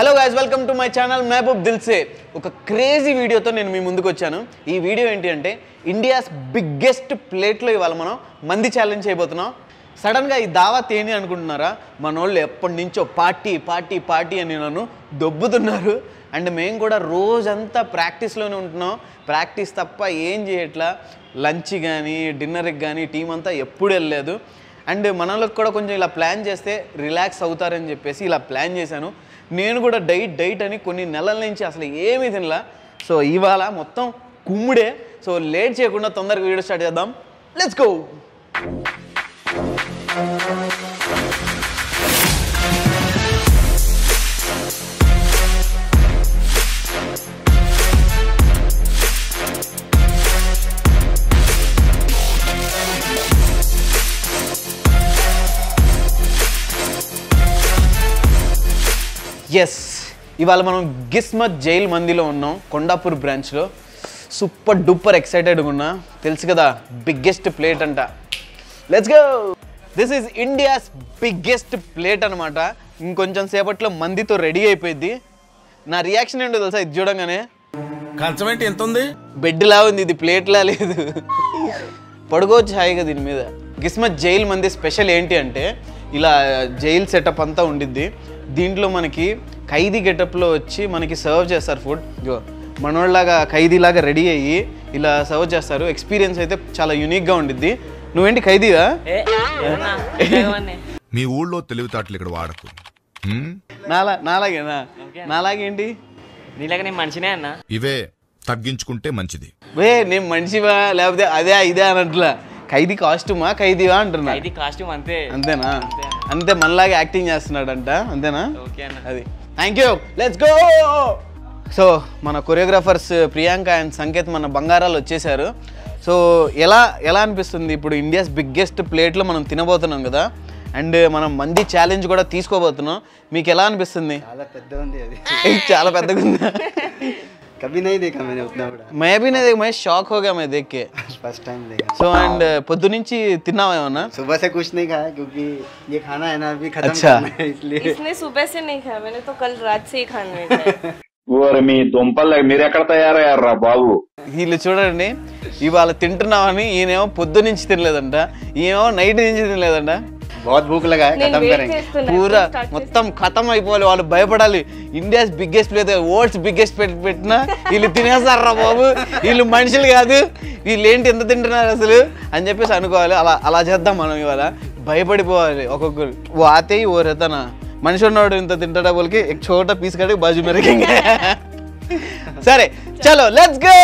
Hello guys welcome to my channel Mahaboob Dilse ఒక crazy వీడియోతో నేను మీ ముందుకు వచ్చాను ఈ వీడియో ఏంటి అంటే ఇండియాస్ బిగ్గెస్ట్ ప్లేట్లో ఇవాళ మనం మంది ఛాలెంజ్ చేయబోతున్నాం సడన్గా ఈ దావత్ ఏంటి అనుకుంటున్నారా మన వాళ్ళు ఎప్పటి నుంచో పార్టీ పార్టీ పార్టీ అని నన్ను దొబ్బుతున్నారు అండ్ మేము కూడా రోజంతా ప్రాక్టీస్లోనే ఉంటున్నాం ప్రాక్టీస్ తప్ప ఏం చేయట్లా లంచ్ కానీ డిన్నర్కి కానీ టీం అంతా ఎప్పుడు వెళ్ళలేదు అండ్ మనలోకి కూడా కొంచెం ఇలా ప్లాన్ చేస్తే రిలాక్స్ అవుతారని చెప్పేసి ఇలా ప్లాన్ చేశాను నేను కూడా డైట్ డైట్ అని కొన్ని నెలల నుంచి అసలు ఏమీ తినలా సో ఇవాళ మొత్తం కుమ్ముడే సో లేట్ చేయకుండా తొందరగా వీడియో స్టార్ట్ చేద్దాం లెట్స్ గో ఎస్ ఇవాళ మనం గిస్మత్ జైల్ మందిలో ఉన్నాం కొండాపూర్ బ్రాంచ్లో సూపర్ డూపర్ ఎక్సైటెడ్గా ఉన్నా తెలుసు కదా బిగ్గెస్ట్ ప్లేట్ అంట let's go this is India's biggest plate అనమాట ఇంకొంచెం సేపట్లో మందితో రెడీ అయిపోయింది నా రియాక్షన్ ఏంటో తెలుసా ఇది చూడంగానే కంచం ఏంటి ఎంత ఉంది బెడ్లా ఉంది ఇది ప్లేట్లా లేదు పడుకోవచ్చు హాయిగా దీని మీద గిస్మత్ జైల్ మంది స్పెషల్ ఏంటి అంటే ఇలా జైల్ సెటప్ అంతా ఉండిద్ది దీంట్లో మనకి ఖైదీ గెటప్లో వచ్చి మనకి సర్వ్ చేస్తారు ఫుడ్ ఇగో మనోళ్ళలాగా ఖైదీలాగా రెడీ అయ్యి ఇలా సర్వ్ చేస్తారు ఎక్స్పీరియన్స్ అయితే చాలా యూనిక్గా ఉండిద్ది నువ్వేంటి ఖైదీవా ఏ ఏమన్నా? ఉద్యోగమని. మీ ఊళ్ళో తెలివితేటలు ఇక్కడ వాడకు హ్మ్? నాలా నాలాగేనా నాలాగేంటి నీలాగా నేను మనిషినే అన్న ఇవే తగ్గించుకుంటే మంచిది వే నేను మనిషివా లేకపోతే అదే ఇదే అనట్లా ఖైదీ కాస్ట్యూమా ఖైదీవా అంటున్నా ఇది కాస్ట్యూమ్ అంతే అంతేనా అంతే మనలాగా యాక్టింగ్ చేస్తున్నాడంట అంతేనా ఓకే అన్న అది thank you let's go so మన కొరియోగ్రాఫర్స్ ప్రియాంక అండ్ సంకేత్ మన బంగారాలు వచ్చేసారు సో ఎలా ఎలా అనిపిస్తుంది ఇప్పుడు ఇండియాస్ బిగ్గెస్ట్ ప్లేట్లో మనం తినబోతున్నాం కదా అండ్ మనం మంది ఛాలెంజ్ కూడా తీసుకోబోతున్నాం మీకు ఎలా అనిపిస్తుంది చాలా పెద్ద ఉంది అది చాలా పెద్దగా ఉందా कभी नहीं देखा मैंने उतना बड़ा మే भी नहीं देख मैं शॉक हो गया मैं देख के फर्स्ट टाइम देखा సో అండ్ పొద్దు నుంచి తిన్నావా ఏమన్నా सुबह से कुछ नहीं खाया क्योंकि ये खाना है ना अभी खत्म अच्छा। करना है इसलिए इसने सुबह से नहीं खाया मैंने तो कल रात से ही खाने खाया ఓరి మీ దుంపలు మీరెక్కడ తయారయ్యారా బాబు వీళ్ళు చూడండి ఇవాళ తింటున్నామని ఈయనేమో పొద్దు నుంచి తినలేదంట ఈయనేమో నైట్ నుంచి తినలేదంట बहुत भूख लगा है నేను खत्म వెయిట్ करेंगे చేస్తున్నా పూరా ఎప్పుడు start మొత్తం ఖతం అయిపోవాలి వాళ్ళు భయపడాలి India's biggest place world's biggest పెట్టి పెట్టినా వీళ్ళు తినేస్తారా బాబు వీళ్ళు మనుషులు కాదు వీళ్ళు ఏంటి ఎంత తింటున్నారు అసలు అని చెప్పేసి అనుకోవాలి అలా అలా చేద్దాం మనం ఇవాళ భయపడిపోవాలి ఒక్కొక్కరు ఓ ఆతే ఓ రెతనా మనిషి ఉన్నవాడు ఇంత తింటాడా వాళ్ళకి ఎక్ చోట పీస్ కట్టి బాజు మెరకంగా సరే చలో లెట్స్ గో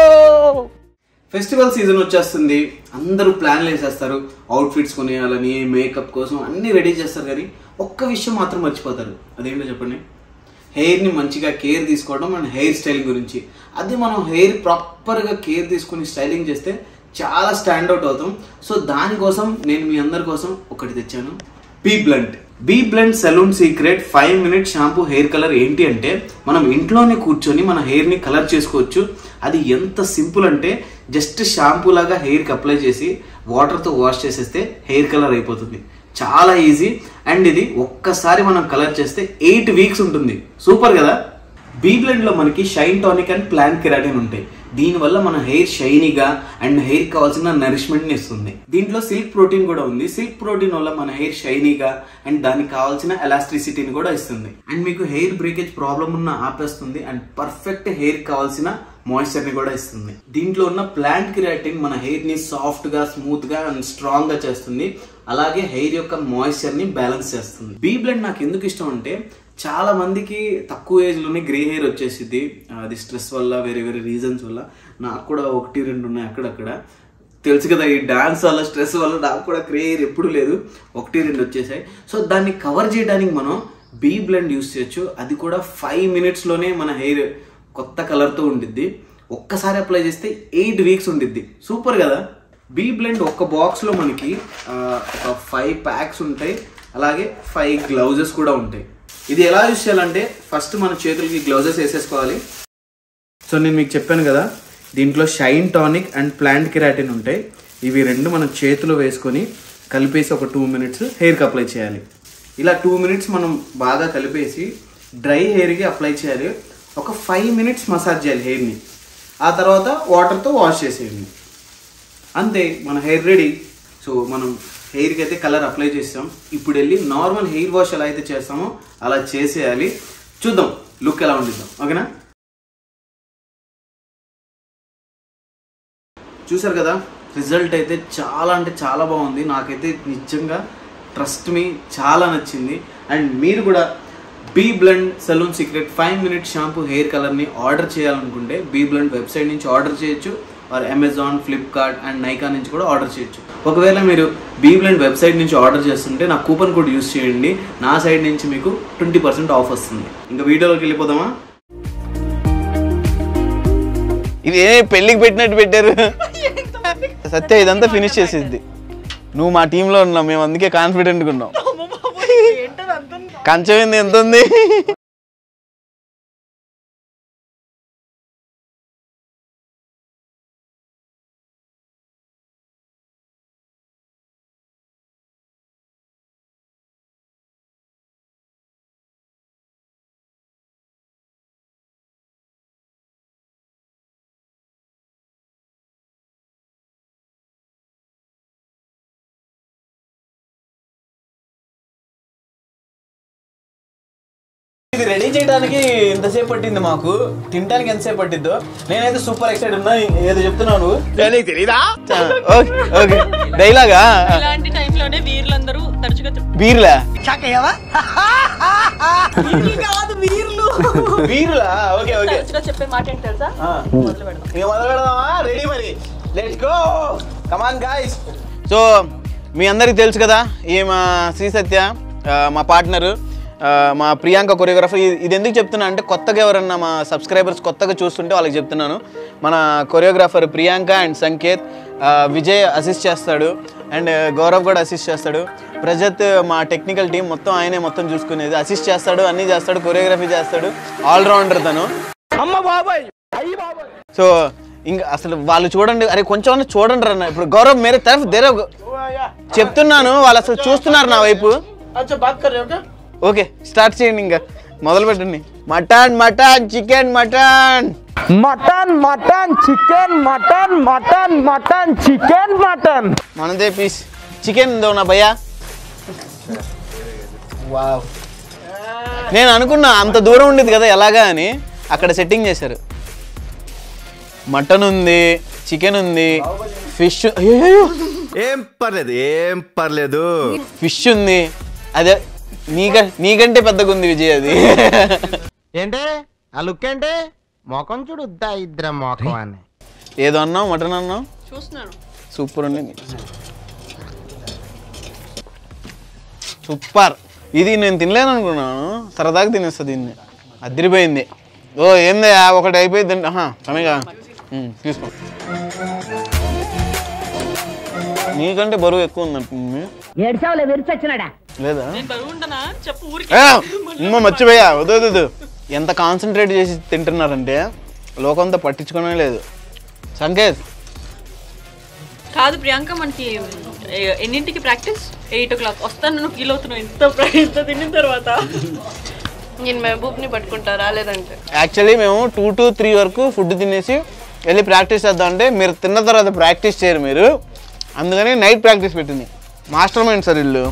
ఫెస్టివల్ సీజన్ వచ్చేస్తుంది అందరూ ప్లాన్లు వేసేస్తారు అవుట్ఫిట్స్ కొనేయాలని మేకప్ కోసం అన్నీ రెడీ చేస్తారు కానీ ఒక్క విషయం మాత్రం మర్చిపోతారు అదేంటో చెప్పండి హెయిర్ని మంచిగా కేర్ తీసుకోవడం అండ్ హెయిర్ స్టైలింగ్ గురించి అది మనం హెయిర్ ప్రాపర్గా కేర్ తీసుకుని స్టైలింగ్ చేస్తే చాలా స్టాండ్ అవుట్ అవుతాం సో దానికోసం నేను మీ అందరి కోసం ఒకటి తెచ్చాను B blunt B blunt salon secret five minute shampoo hair colour ఏంటి అంటే మనం ఇంట్లోనే కూర్చొని మన హెయిర్ ని కలర్ చేసుకోవచ్చు అది ఎంత సింపుల్ అంటే జస్ట్ షాంపూ లాగా హెయిర్ కి అప్లై చేసి వాటర్ తో వాష్ చేసేస్తే హెయిర్ కలర్ అయిపోతుంది చాలా ఈజీ అండ్ ఇది ఒక్కసారి మనం కలర్ చేస్తే ఎయిట్ వీక్స్ ఉంటుంది సూపర్ కదా బీ బ్లెండ్ లో మనకి shine tonic and plant keratin ఉంటాయి దీనివల్ల మన హెయిర్ షైనీగా అండ్ హెయిర్ కావాల్సిన నరిష్మెంట్ ని ఇస్తుంది దీంట్లో సిల్క్ ప్రోటీన్ కూడా ఉంది సిల్క్ ప్రోటీన్ వల్ల మన హెయిర్ షైనీగా అండ్ దానికి కావాల్సిన ఎలాస్టిసిటీని కూడా ఇస్తుంది అండ్ మీకు హెయిర్ బ్రేకేజ్ ప్రాబ్లం ఉన్న ఆపేస్తుంది అండ్ పర్ఫెక్ట్ హెయిర్ కావాల్సిన మాయిశ్చర్ ని కూడా ఇస్తుంది దీంట్లో ఉన్న ప్లాంట్ కిరాటిన్ మన హెయిర్ ని సాఫ్ట్ గా స్మూత్ గా అండ్ స్ట్రాంగ్ గా చేస్తుంది అలాగే హెయిర్ యొక్క మాయిశ్చర్ ని బ్యాలెన్స్ చేస్తుంది బీ బ్లెండ్ నాకు ఎందుకు ఇష్టం అంటే చాలా మందికి తక్కువ ఏజ్ లోనే గ్రే హెయిర్ వచ్చేసింది అది స్ట్రెస్ వల్ల వేరే వేరే రీజన్స్ వల్ల నాకు కూడా ఒకటి రెండు ఉన్నాయి అక్కడక్కడ తెలుసు కదా ఈ డాన్స్ వల్ల స్ట్రెస్ వల్ల నాకు కూడా గ్రే హెయిర్ ఎప్పుడు లేదు ఒకటి రెండు వచ్చేసాయి సో దాన్ని కవర్ చేయడానికి మనం బీ బ్లెండ్ యూస్ చేయొచ్చు అది కూడా ఫైవ్ మినిట్స్లోనే మన హెయిర్ కొత్త కలర్తో ఉండిద్ది ఒక్కసారి అప్లై చేస్తే ఎయిట్ వీక్స్ ఉండిద్ది సూపర్ కదా బీ బ్లెండ్ ఒక్క బాక్స్లో మనకి ఆ, ఒక ఫైవ్ ప్యాక్స్ ఉంటాయి అలాగే ఫైవ్ గ్లౌజెస్ కూడా ఉంటాయి ఇది ఎలా యూస్ చేయాలంటే ఫస్ట్ మన చేతులకి గ్లౌజెస్ వేసేసుకోవాలి సో నేను మీకు చెప్పాను కదా దీంట్లో shine tonic and plant keratin ఉంటాయి ఇవి రెండు మన చేతిలో వేసుకొని కలిపేసి ఒక టూ మినిట్స్ హెయిర్కి అప్లై చేయాలి ఇలా టూ మినిట్స్ మనం బాగా కలిపేసి డ్రై హెయిర్కి అప్లై చేయాలి ఒక ఫైవ్ మినిట్స్ మసాజ్ చేయాలి హెయిర్ని ఆ తర్వాత వాటర్తో వాష్ చేసేయండి అంతే మన హెయిర్ రెడీ సో మనం హెయిర్కి అయితే కలర్ అప్లై చేస్తాం ఇప్పుడు వెళ్ళి నార్మల్ హెయిర్ వాష్ ఎలా అయితే చేస్తామో అలా చేసేయాలి చూద్దాం లుక్ ఎలా ఉండిద్దాం ఓకేనా చూసారు కదా రిజల్ట్ అయితే చాలా అంటే చాలా బాగుంది నాకైతే నిజంగా ట్రస్ట్ మీ చాలా నచ్చింది అండ్ మీరు కూడా B blunt salon secret five minute shampoo hair కలర్ని ఆర్డర్ చేయాలనుకుంటే బీ బ్లెండ్ వెబ్సైట్ నుంచి ఆర్డర్ చేయొచ్చు or Amazon Flipkart and Nykaa నుంచి కూడా ఆర్డర్ చేయొచ్చు ఒకవేళ మీరు బీ బ్లెండ్ వెబ్సైట్ నుంచి ఆర్డర్ చేస్తుంటే నా కూపన్ కోడ్ యూస్ చేయండి నా సైడ్ నుంచి మీకు ట్వంటీ పర్సెంట్ ఆఫ్ వస్తుంది ఇంకా వీడియోలోకి వెళ్ళిపోదామా ఇది ఏ పెళ్ళికి పెట్టినట్టు పెట్టారు సత్య ఇదంతా ఫినిష్ చేసేది నువ్వు మా టీంలో ఉన్నావు మేము అందుకే కాన్ఫిడెంట్గా ఉన్నాం కంచం ఏంది ఎంత ఉంది ఇది రెడీ చేయడానికి ఎంతసేపు పట్టింది మాకు తినడానికి ఎంతసేపు పట్టిద్దో నేనైతే సూపర్ ఎక్సైట్ ఉన్నా ఏదో చెప్తున్నావు నువ్వు తెలీదా ఓకే ఓకే డైలాగా ఇలాంటి టైంలోనే వీరులందరూ తరచుగా చెప్- బీర్లా వీర్లు కాదు వీర్లు బీర్లా ఓకే ఓకే తరచుగా చెప్పే మాట ఏంటి తెలుసా మొదలు పెడదాం ఇక మొదలు పెడదామా రెడీ మరి let's go come on guys so మీ అందరికి తెలుసు కదా ఈ మా శ్రీ సత్య ఆ, మా పార్ట్నర్ మా ప్రియాంక కొరియోగ్రఫర్ ఇది ఎందుకు చెప్తున్నా అంటే కొత్తగా ఎవరన్నా మా సబ్స్క్రైబర్స్ కొత్తగా చూస్తుంటే వాళ్ళకి చెప్తున్నాను మన కొరియోగ్రాఫర్ ప్రియాంక అండ్ సంకేత్ ఆ, విజయ్ అసిస్ట్ చేస్తాడు అండ్ గౌరవ్ కూడా అసిస్ట్ చేస్తాడు ప్రజత్ మా టెక్నికల్ టీం మొత్తం ఆయనే మొత్తం చూసుకునేది అసిస్ట్ చేస్తాడు అన్నీ చేస్తాడు కొరియోగ్రఫీ చేస్తాడు ఆల్రౌండర్ తను సో ఇంకా అసలు వాళ్ళు చూడండి అరే కొంచెం అన్నా చూడండి అన్న ఇప్పుడు గౌరవ్ మేరే తరఫ్ దేరే చెప్తున్నాను వాళ్ళు అసలు చూస్తున్నారు నా వైపు ఓకే స్టార్ట్ చేయండి ఇంకా మొదలు పెట్టండి mutton mutton chicken mutton mutton mutton chicken mutton mutton mutton chicken mutton మనదే పీస్ చికెన్ దోనా భయ్యా వావ్ నేను అనుకున్నా అంత దూరం ఉండేది కదా ఎలాగా అని అక్కడ సెట్టింగ్ చేశారు మటన్ ఉంది చికెన్ ఉంది ఫిష్ అయ్యో ఏం పర్లేదు ఏం పర్లేదు ఫిష్ ఉంది అదే నీక నీకంటే పెద్దగా ఉంది విజయ్ అది ఏంటి ఆ లుక్ ఏంటి మొఖం చూడు ఉద్దా ఇద్దరు మొఖం అని ఏదో అన్నావు మటన్ అన్నావు చూస్తున్నాను సూపర్ ఉండింది సూపర్ ఇది నేను తినలేను అనుకున్నాను సరదాగా తినేస్తా దీన్ని అదిరిపోయింది ఓ ఏంది ఒకటి అయిపోయింది సమయగా తీసుకో నీకంటే బరువు ఎక్కువ ఉందంటుంది ఏడ్చావులే విరిచొచ్చినాడా లేదా నేను బరువు ఉండనా చెప్పు ఊరికి ఏ, అమ్మ మర్చిపోయా వద్దు వద్దు, వద్దు ఎంత కాన్సన్ట్రేట్ చేసి తింటున్నారంటే లోకంతో పట్టించుకోనే లేదు సంకేత్ కాదు ప్రియాంక మనకి ఏ- ఎన్నింటికి ప్రాక్టీస్ ఎయిట్ ఓ క్లాక్ వస్తాను నువ్వు ఫీల్ అవుతున్నావు ఇంత ప్ర- ఇంత తిన్న తర్వాత నేను మహబూబ్ని పట్టుకుంటా రాలేదంటే యాక్చువల్లీ మేము టూ టు త్రీ వరకు ఫుడ్ తినేసి వెళ్ళి ప్రాక్టీస్ చేద్దాం అంటే మీరు తిన్న తర్వాత ప్రాక్టీస్ చేయరు మీరు అందుకని నైట్ ప్రాక్టీస్ పెట్టింది మాస్టర్ మైండ్ సార్ ఇల్లు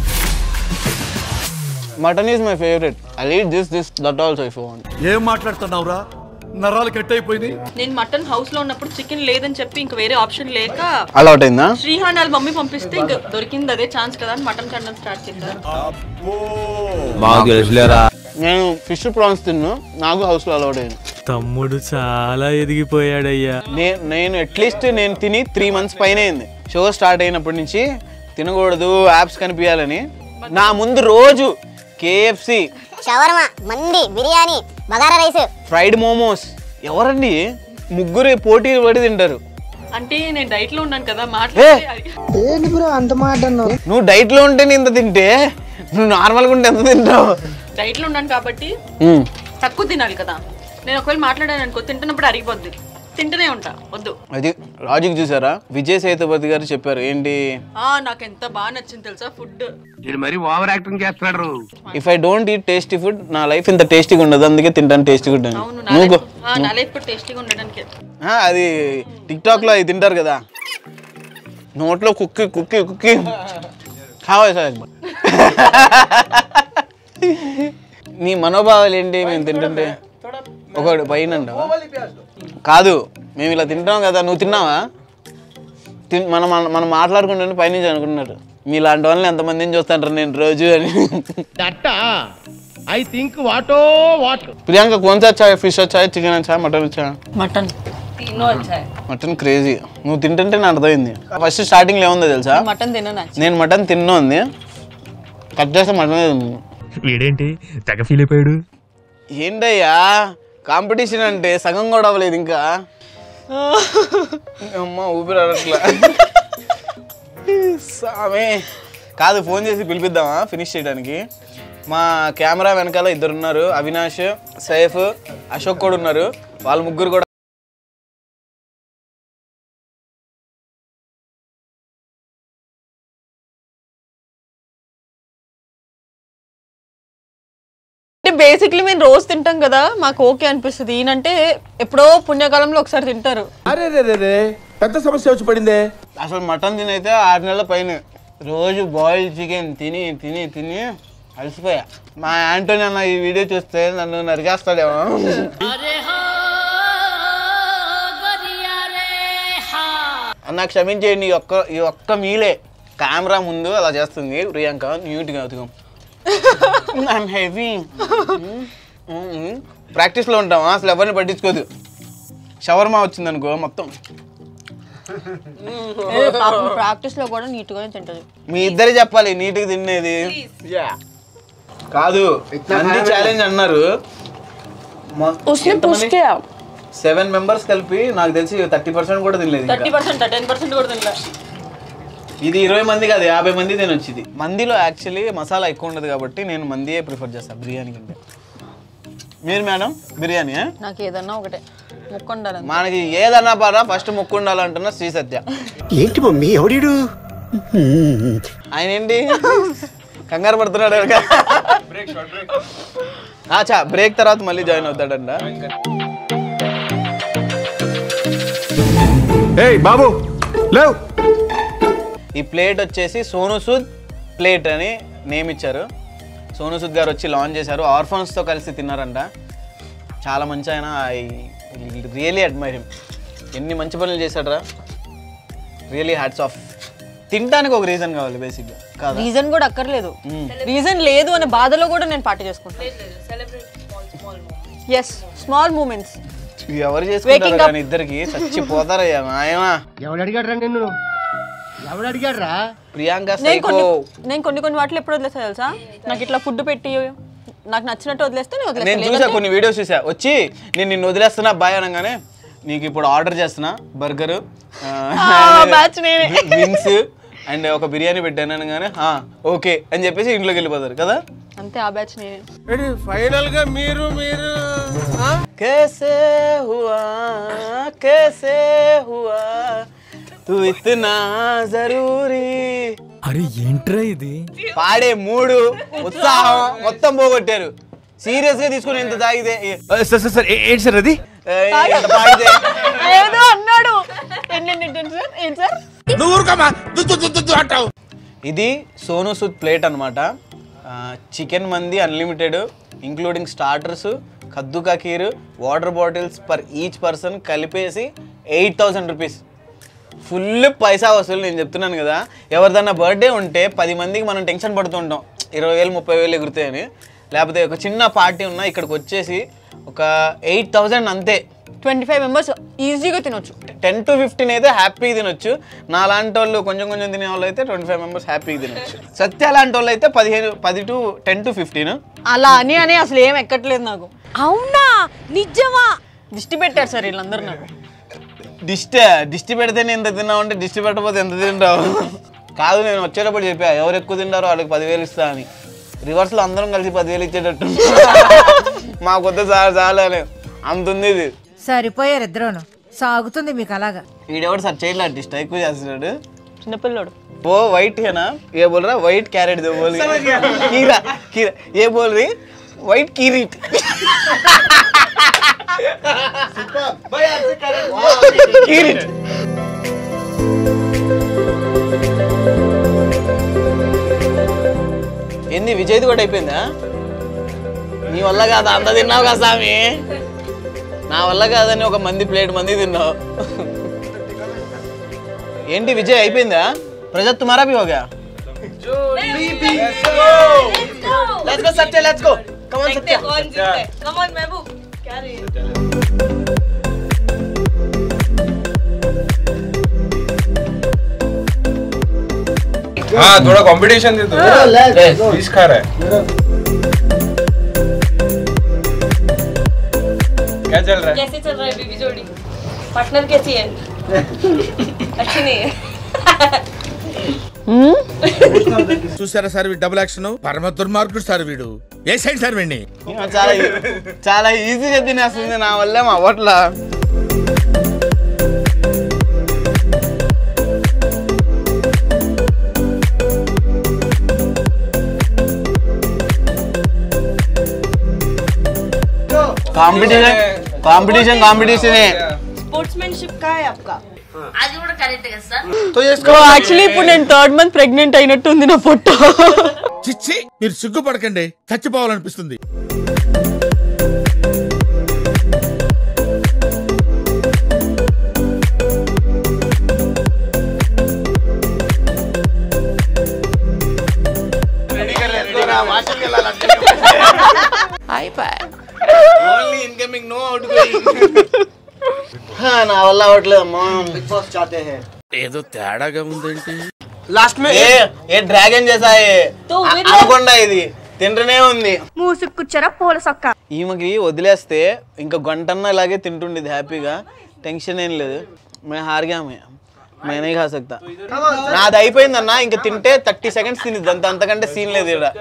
mutton is my favourite I eat this this that also if want ఏం మాట్లాడుతున్నావురా నరాలు కట్ అయిపోయింది నేను మటన్ హౌస్ లో ఉన్నప్పుడు చికెన్ లేదని చెప్పి ఇంక వేరే ఆప్షన్ లేక అలౌట్ అయిందా శ్రీహాన్ వాళ్ళ మమ్మీ పంపిస్తే ఇంక దొరికింది అదే ఛాన్స్ కదా అని మటన్ తినడం స్టార్ట్ చేశారు మాకు తెలుసులేరా నేను ఫిష్ ప్రాన్స్ తిన్ను నాకు హౌస్లో అలౌట్ అయింది తమ్ముడు చాలా ఎదిగిపోయాడయ్యా నే- నేను అట్లీస్ట్ నేను తిని త్రీ మంత్స్ పైన అయింది షో స్టార్ట్ అయినప్పటి నుంచి తినకూడదు యాప్స్ కనిపించాలని నా ముందు రోజు కేఎఫ్సి షవర్మా మండి బిర్యానీ బగారా రైస్ ఫ్రైడ్ మోమోస్ ఎవరండి ముగ్గురు పోటీ పడి తింటారు అంటే నేను డైట్ లో ఉన్నాను కదా మాట్లాడితే నువ్వు డైట్ లో ఉంటే ఇంత తింటే నువ్వు నార్మల్గా ఉంటే ఎంత తింటావు డైట్ లో ఉన్నాను కాబట్టి తక్కువ తినాలి కదా నేను ఒకవేళ మాట్లాడాను అనుకో తింటున్నప్పుడు అరిగిపోద్ది తింటూనే ఉంటా వద్దు అది లాజిక్ చూసారా విజయ్ సేతుపతి గారు చెప్పారు ఏంటి ఆ నాకు ఎంత బాగా నచ్చింది తెలుసా ఫుడ్ మరి ఓవర్ యాక్టింగ్ చేస్తున్నాడు if I don't eat tasty food నా లైఫ్ ఇంత టేస్టీగా ఉండదు అందుకే తింటాను టేస్టీ ఫుడ్ అని అవును నా నువ్వు లైఫ్ ఆ, నా లైఫ్ కూడా టేస్టీగా ఉండడానికి ఆ, అది టిక్ టాక్ లో అది తింటారు కదా నోట్లో కుక్కి కుక్కి కుక్కి కావాలి సార్ నీ మనోభావాలు ఏంటి మేము తింటుంటే ఒకటి పైన అంటావా? కాదు మేము ఇలా తింటాం కదా నువ్వు తిన్నావా తిన్ మనం మనం- మనం మాట్లాడుకుంటుంటే పైనుంచి అనుకుంటున్నారు మీలాంటి వాళ్ళని ఎంతమందిని చూస్తాంటారు నేను రోజు అని ఐ థింక్ వాటో వాట్ ప్రియాంక కొంచెం వచ్చా ఫిష్ వచ్చా చికెన్ వచ్చా మటన్ వచ్చా మటన్ तीनों अच्छा है మటన్ క్రేజీ నువ్వు తింటుంటే నాకు అర్థమైంది ఫస్ట్ స్టార్టింగ్లో ఏముందో తెలుసా మటన్ తినను నేను మటన్ తిన్నా ఉంది కట్ చేస్తే మటన్ ఉంది వీడేంటి తెగ ఫీల్ అయిపోయాడు ఏంటయ్యా కాంపిటీషన్ అంటే సగం కూడా అవ్వలేదు ఇంకా అమ్మ ఊపిరి అడట్లా సామే కాదు ఫోన్ చేసి పిలిపిద్దామా ఫినిష్ చేయడానికి మా కెమెరా వెనకాల ఇద్దరు ఉన్నారు అవినాష్ సైఫ్ అశోక్ కూడా ఉన్నారు వాళ్ళ ముగ్గురు కూడా అంటే బేసిక్లీ మేము రోజు తింటాం కదా మాకు ఓకే అనిపిస్తుంది ఈయనంటే ఎప్పుడో పుణ్యకాలంలో ఒకసారి తింటారు అరే రే రే రే పెద్ద సమస్య వచ్చి పడిందే అసలు మటన్ తినైతే ఆరు నెలల పైన రోజు బాయిల్డ్ చికెన్ తిని తిని తిని అలసిపోయా మా యాంటోని అన్న ఈ వీడియో చూస్తే నన్ను నరికేస్తాడేమో అన్న క్షమించేయండి ఈ ఒక్క ఈ ఒక్క మీలే కెమెరా ముందు అలా చేస్తుంది ప్రియాంక న్యూట్గా అతుకం ఐఎమ్ హెవీ ప్రాక్టీస్లో ఉంటాం అసలు ఎవరిని పట్టించుకోదు షవర్మా వచ్చిందనుకో మొత్తం ప్రాక్టీస్ లో కూడా నీట్ గానే తింటది మీ ఇద్దరే చెప్పాలి నీట్గా తినేది కాదు మంది ఛాలెంజ్ అన్నారు उसने पूछ के సెవెన్ మెంబర్స్ కలిపి నాకు తెలిసి థర్టీ పర్సెంట్ కూడా తినలేదు ఇంకా. థర్టీ పర్సెంట్ టెన్ పర్సెంట్ కూడా తినలే ఇది ఇరవై మంది కాదు యాభై మంది తినొచ్చింది మందిలో యాక్చువల్లీ మసాలా ఎక్కువ ఉండదు కాబట్టి నేను మందియే ప్రిఫర్ చేస్తాను బిర్యానీ కంటే మీరు మేడం బిర్యానీ నాకు ఏదన్నా ఒకటే ముక్కు ఉండాలి మనకి ఏదన్నా పారా ఫస్ట్ ముక్కు ఉండాలంటున్న శ్రీ సత్య ఏంటి మమ్మీ ఎవడీడు ఆయన ఏంటి కంగారు పడుతున్నాడు ఎవరికా? ఆచా బ్రేక్ తర్వాత మళ్ళీ జాయిన్ అవుతాడంట ఏయ్ బాబు లేవ్ ఈ ప్లేట్ వచ్చేసి సోను సూద్ ప్లేట్ అని నేమ్ ఇచ్చారు సోను సూద్ గారు వచ్చి లాంచ్ చేశారు ఆర్ఫన్స్ కలిసి తిన్నారంట చాలా మంచి ఆయన ఐ రియలీ అడ్మైర్ హిమ్ ఎన్ని మంచి పనులు చేశాడరా రియలీ హ్యాట్స్ ఆఫ్ తినడానికి ఒక రీజన్ కావాలి బేసిక్గా కాదా రీజన్ కూడా అక్కర్లేదు రీజన్ లేదు అనే బాధలో కూడా నేను పార్టీ చేసుకుంటాను ఎస్ స్మాల్ మూమెంట్స్ ఎవరు Waking చేసుకుంటారు up. కానీ ఇద్దరికి చచ్చిపోతారయ్యా మాయమా ఎవడు అడిగాడు రా నిన్ను ఎవడు అడిగాడు రా ప్రియాంక నేను సైకో కొన్ని నేను కొన్ని కొన్ని వాటిలో ఎప్పుడు వదిలేస్తా తెలుసా నాకు ఇట్లా ఫుడ్ పెట్టి నాకు నచ్చినట్టు వదిలేస్తే నేను నేను వదిలేస్తాను చూసా లేదంటే- కొన్ని వీడియోస్ చూసా వచ్చి నేను నిన్ను వదిలేస్తున్నా బాయ్ అనగానే నీకు ఇప్పుడు ఆర్డర్ చేస్తున్నా బర్గర్ batch నేనే. వింగ్స్ అండ్ ఒక బిర్యానీ పెట్టాను అనగానే ఓకే అని చెప్పేసి ఇంట్లోకి వెళ్ళిపోతారు కదా అంతే ఆ బ్యాచ్ నేనే ఫైనల్ గా మీరు మీరు कैसे हुआ कैसे हुआ तू इतना जरूरी అరే ఏంట్రా ఇది పాడే మూడు ఉత్సాహం మొత్తం పోగొట్టారు సీరియస్ గా తీసుకుని ఎంత తాగితే సార్ సార్ సార్ ఏంటి సార్ అది ఏ, ఎంత పాడితే ఏదో అన్నాడు ఏంటండి ఏంటండి సార్ ఏంటి సార్ నువ్వు ఊరుకోమా దుద్దు దుద్దు దుద్దు అంటావు ఇది సోను సూద్ ప్లేట్ అనమాట చికెన్ మంది అన్లిమిటెడ్ ఇంక్లూడింగ్ స్టార్టర్స్ కద్దు కకీర్ water bottles per each person కలిపేసి ఎయిట్ థౌసండ్ రూపీస్ ఫుల్ పైసా వసూలు నేను చెప్తున్నాను కదా ఎవరిదన్నా బర్త్డే ఉంటే పది మందికి మనం టెన్షన్ పడుతుంటాం ఇరవై వేలు ముప్పై వేలు ఎగురుతాయని లేకపోతే ఒక చిన్న పార్టీ ఉన్నా ఇక్కడికి వచ్చేసి ఒక ఎయిట్ థౌజండ్ అంతే ట్వంటీ ఫైవ్ మెంబర్స్ ఈజీగా తినొచ్చు టెన్ టు ఫిఫ్టీన్ అయితే హ్యాపీగా తినొచ్చు నా లాంటి వాళ్ళు కొంచెం కొంచెం తినే వాళ్ళు అయితే ట్వంటీ ఫైవ్ మెంబర్స్ హ్యాపీగా తినొచ్చు సత్య లాంటి వాళ్ళు అయితే పదిహేను పది టు టెన్ టు ఫిఫ్టీన్ అలా అని అని అసలు ఏం ఎక్కట్లేదు నాకు అవునా నిజమా దిష్టి పెట్టారు సార్ వీళ్ళందరూ నాకు దిష్టి దిష్టి పెడితేనే ఎంత తిన్నావు అంటే దిష్టి పెట్టకపోతే ఎంత తింటావు కాదు నేను వచ్చేటప్పుడు చెప్పా ఎవరు ఎక్కువ తింటారో వాళ్ళకి పదివేలు ఇస్తా అని రివర్స్లో అందరం కలిసి పదివేలు ఇచ్చేటట్టు మా కొత్త చాలా చాలా అని అంత ఉంది ఇది సరిపోయారు ఇద్దరును సాగుతుంది మీకు అలాగా వీడెవడు సార్ చైల్డ్ ఆర్టిస్ట్ ఎక్కువ చేస్తున్నాడు చిన్నపిల్లోడు वो वाइट है ना ये बोल रहा वाइट कैरेट दो बोल कीरा कीरा ये बोल रही वाइट कीरिट कीरिट ఏంది విజయ్ది కూడా అయిపోయిందా నీ వల్ల కాదు అంత తిన్నావు కదా స్వామి నా వల్ల కాదని ఒక మంది ప్లేట్ మంది తిన్నావు ఏంటి విజయ్ అయిపోయిందా ప్రజా తుమారా भी हो गया Let's go सत्य let's go come on सत्य Come on, महबूब. क्या रही है? हाँ थोड़ा कंपटीशन दे दो बीस खा रहा है क्या चल रहा है कैसे चल रहा है बीबी जोड़ी पार्टनर कैसी है अच्छी नहीं है చూసారా సార్ వీడు డబుల్ యాక్షన్ పరమ దుర్మార్గుడు సార్ వీడు ఏ సైడ్ సార్ వీడిని చాలా చాలా ఈజీగా తినేస్తుంది నా వల్ల మా హోటల్ కాంపిటీషన్ కాంపిటీషన్ కాంపిటీషనే स्पोर्ट्समैनशिप का है आपका आज కూడా కరెక్ట్ కదా సార్ तो యాక్చువల్లీ ఇప్పుడు నేను థర్డ్ మంత్ ప్రెగ్నెంట్ అయినట్టు ఉంది నా ఫోటో చిచ్చి మీరు సిగ్గుపడకండి చచ్చిపోవాలనిపిస్తుంది ఓన్లీ ఇన్కమింగ్ నో అవుట్ నా వల్ల అవ్వట్లేదు అమ్మా बिग बॉस चाहते हैं ఏదో తేడాగా ఉందేంటి లాస్ట్ మే ఏ ఏ డ్రాగన్ చేసాయి అనుకుండా ఇది తింటూనే ఉంది మూసుకుచ్చరా పూల సొక్క ఈమెకి వదిలేస్తే ఇంకా గంటన్న ఇలాగే తింటుండేది హ్యాపీగా టెన్షన్ ఏం లేదు మేము హార్గామే మేనే ఖా సక్తా నాది అయిపోయిందన్న ఇంకా తింటే థర్టీ సెకండ్స్ తినిద్ది అంత అంతకంటే సీన్ లేదు ఇక్కడ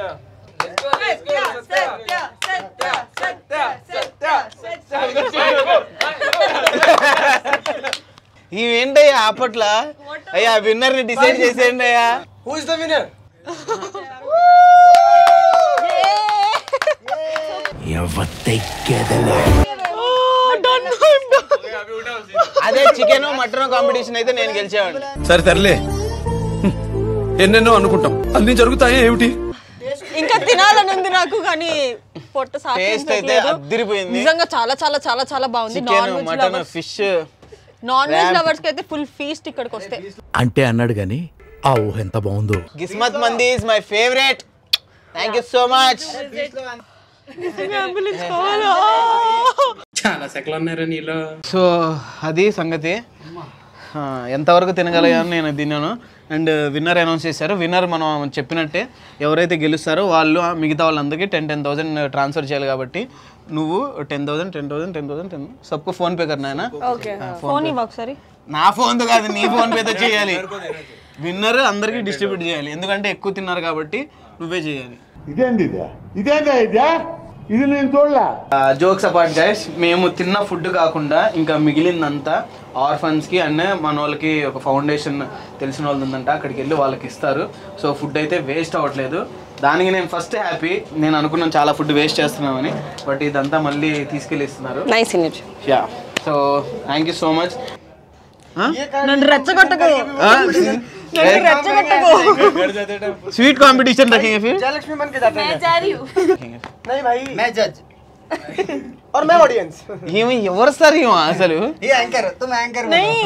ఇవేంటయ్యా అప్పట్ల అయ్యా విన్నర్ ని డిసైడ్ చేసేయండి అయ్యా హూ ఇస్ ద విన్నర్ అదే చికెన్ మటన్ కాంపిటీషన్ అయితే నేను గెలిచేవాడిని సరే తరలే ఎన్నెన్నో అనుకుంటాం అన్ని జరుగుతాయి ఏమిటి ఇంకా తినాలని ఉంది నాకు కానీ పొట్ట టేస్ట్ అయితే సాధించట్లేదు అదిరిపోయింది నిజంగా చాలా చాలా చాలా చాలా బాగుంది non chicken veg mutton lovers fish non veg Lamb. Lovers కి అయితే ఫుల్ ఫీస్ట్ ఇక్కడికి వస్తే అంటే అన్నాడు గాని ఆ ఊహ ఎంత బాగుందో గిస్మత్ మంది is my favourite thank you so much ambulance కావాలా చాలా సెకలు ఉన్నారా నీలో సో అది సంగతి ఆ, ఎంతవరకు తినగలిగాను నేను తిన్నాను అండ్ విన్నర్ అనౌన్స్ చేశారు విన్నర్ మనం చెప్పినట్టే ఎవరైతే గెలుస్తారో వాళ్ళు ఆ మిగతా వాళ్ళందరికీ టెన్ టెన్ థౌసండ్ ట్రాన్స్ఫర్ చేయాలి కాబట్టి నువ్వు ten thousand ten thousand ten thousand ten సబ్కు ఫోన్ పే కర్నా है ना? ఓకే ఆ, ఫోన్ పే. ఇవ్వ ఒకసారి నా ఫోన్ కాదు నీ ఫోన్ పేతో చేయాలి విన్నర్ అందరికీ డిస్ట్రిబ్యూట్ చేయాలి ఎందుకంటే ఎక్కువ తిన్నారు కాబట్టి నువ్వే చేయాలి ఇదేంది ఇదేందా ఇదే ఇది నేను చూడలే జోక్స్ అపార్ట్ గైస్ మేము తిన్న ఫుడ్ కాకుండా ఇంకా మిగిలిందంతా ఆర్ఫన్స్కి అండ్ మన వాళ్ళకి ఒక ఫౌండేషన్ తెలిసిన వాళ్ళు ఉందంట అక్కడికి వెళ్ళి వాళ్ళకి ఇస్తారు సో ఫుడ్ అయితే వేస్ట్ అవ్వట్లేదు దానికి నేను ఫస్ట్ హ్యాపీ నేను అనుకున్నాను చాలా ఫుడ్ వేస్ట్ చేస్తున్నామని బట్ ఇదంతా మళ్ళీ తీసుకెళ్ళి ఇస్తున్నారు nice image yeah so thank you so much నన్ను రెచ్చగొట్టకు నన్ను రెచ్చగొట్టకు స్వీట్ కాంపిటీషన్ रखेंगे फिर जयलक्ष्मी बन के जाते मैं हैं जा रही हूँ नहीं भाई मैं जज और मैं ऑडियंस ఈమె ఎవరు సార్ ఈమె అసలు ये एंकर तुम एंकर नहीं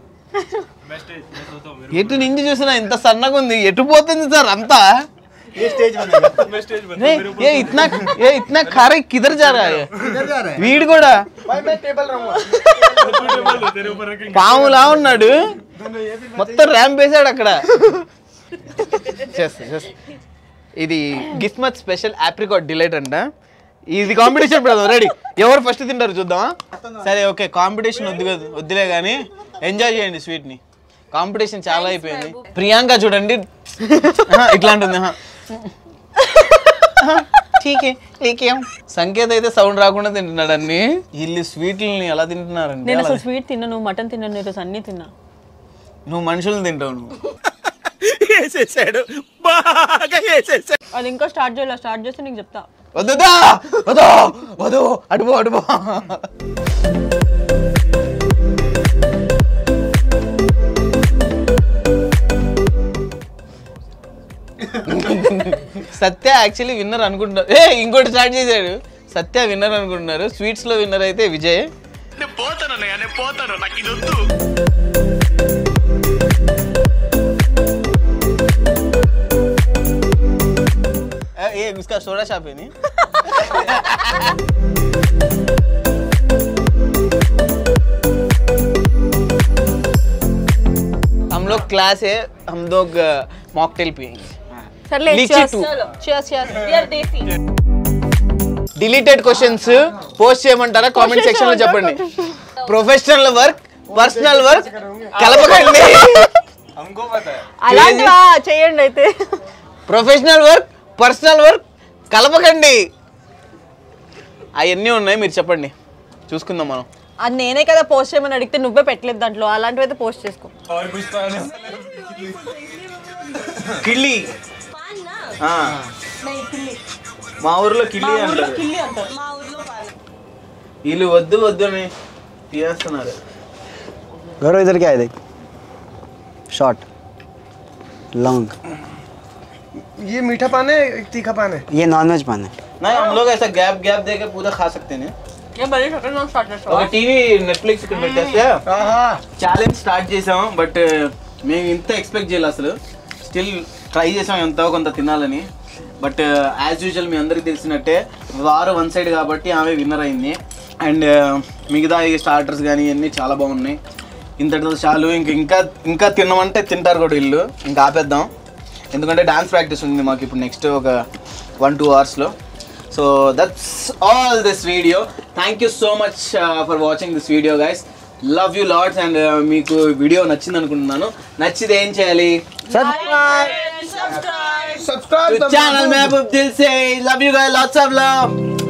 ఎటు నుంచి చూసినా ఇంత సన్నగా ఉంది ఎటు పోతుంది సార్ అంతా ये स्टेज बनेगा రే, ఏ ఇట్నా ఏ ఇట్నా ఖారే కిదర్ జా రా హై? किधर जा रहे हैं వీడు కూడా भाई मैं टेबल रहूंगा పాములా ఉన్నాడు మొత్తం ర్యాంప్ వేసాడు అక్కడ చేస్తా, చేస్తా. ఇది గిస్మత్ స్పెషల్ ఆప్రికాట్ డిలైట్ అంట ఇది కాంపిటీషన్ పెడదాం రెడీ ఎవరు ఫస్ట్ తింటారు చూద్దామా సరే ఓకే కాంపిటీషన్ వద్దు కదా వద్దులే కానీ ఎంజాయ్ చేయండి స్వీట్ ని కాంపిటీషన్ చాలా అయిపోయింది ప్రియాంక చూడండి ఆహా, ఇట్లా ఉంటుంది ఆహా. ఆహా, ఠీకే ఠీకేం సంకేత్ అయితే సౌండ్ రాకుండా తింటున్నాడు అన్ని వీళ్ళు స్వీట్లని ఎలా తింటున్నారండి నేను అలా- అసలు స్వీట్ తిన్నాను మటన్ తిన్నాను ఈరోజు అన్ని తిన్నా నువ్వు మనుషులను తింటావు నువ్వు వేసేసాడు బాగా వేసేసాడు అది ఇంకా స్టార్ట్ చేయాలి స్టార్ట్ చేస్తే నీకు చెప్తా వద్దుదా వదో వదో అడుపో అడుపో సత్య యాక్చువల్లీ విన్నర్ అనుకుంటున్నారు ఏ ఇంకోటి స్టార్ట్ చేశాడు సత్య విన్నర్ అనుకుంటున్నారు స్వీట్స్ లో విన్నర్ అయితే విజయ్ నేను పోతాను అన్నయ్య నేను పోతాను నాకు ఇది వద్దు ए, ये उसका सोडा शॉप है नहीं हम लोग क्लास है हम लोग मॉकटेल पियेंगे సర్లే लीची cheers. two. Cheers, cheers. We are desi. Deleted questions post చేయమంటారా కామెంట్ Questions సెక్షన్ లో ఏమంటారు? చెప్పండి ప్రొఫెషనల్ వర్క్ పర్సనల్ వర్క్ కలపకండి అలాంటివా చేయండి అయితే ప్రొఫెషనల్ వర్క్ పర్సనల్ వర్క్ కలపకండి అవన్నీ ఉన్నాయి మీరు చెప్పండి చూసుకుందాం మనం అది నేనే కదా పోస్ట్ చేయమని అడిగితే నువ్వే పెట్టలేదు దాంట్లో అలాంటివి అయితే పోస్ట్ చేసుకో కిళ్ళి ఆ. మా ఊర్లో కిళ్ళి అంటారు వీళ్ళు వద్దు వద్దు అని తీయేస్తున్నారు गौरव इधर क्या है देख शॉर्ट लॉन्ग ये मीठा पान है एक तीखा पान है ये नॉनवेज पान है नहीं हम लोग ऐसा गैप गैप देके पूरा खा सकते हैं నేను బలి సెకండ్ స్టార్ట్ ఒక చేస్తావా టీవీ నెట్ఫ్లిక్స్ ఇక్కడ పెట్టేస్తే ఛాలెంజ్ స్టార్ట్ చేసాం బట్ మేము ఇంత ఎక్స్పెక్ట్ చేయాలి అసలు స్టిల్ ట్రై చేసాం ఎంతో కొంత తినాలని బట్ యాజ్ యూజువల్ మీ అందరికీ తెలిసినట్టే వారు వన్ సైడ్ కాబట్టి ఆమె విన్నర్ అయింది అండ్ మిగతా ఈ స్టార్టర్స్ కానీ ఇవన్నీ చాలా బాగున్నాయి ఇంతటితో చాలు ఇంక ఇంకా ఇంకా తినమంటే తింటారు కూడా వీళ్ళు ఇంకా ఆపేద్దాం ఎందుకంటే డాన్స్ ప్రాక్టీస్ ఉంది మాకు ఇప్పుడు నెక్స్ట్ ఒక వన్ టూ అవర్స్లో so that's all this video thank you so much for watching this video guys love you lots and మీకు వీడియో నచ్చింది అనుకుంటున్నాను నచ్చితే ఏం చేయాలి subscribe channel Mehaboob Dil Se love you guys lots of love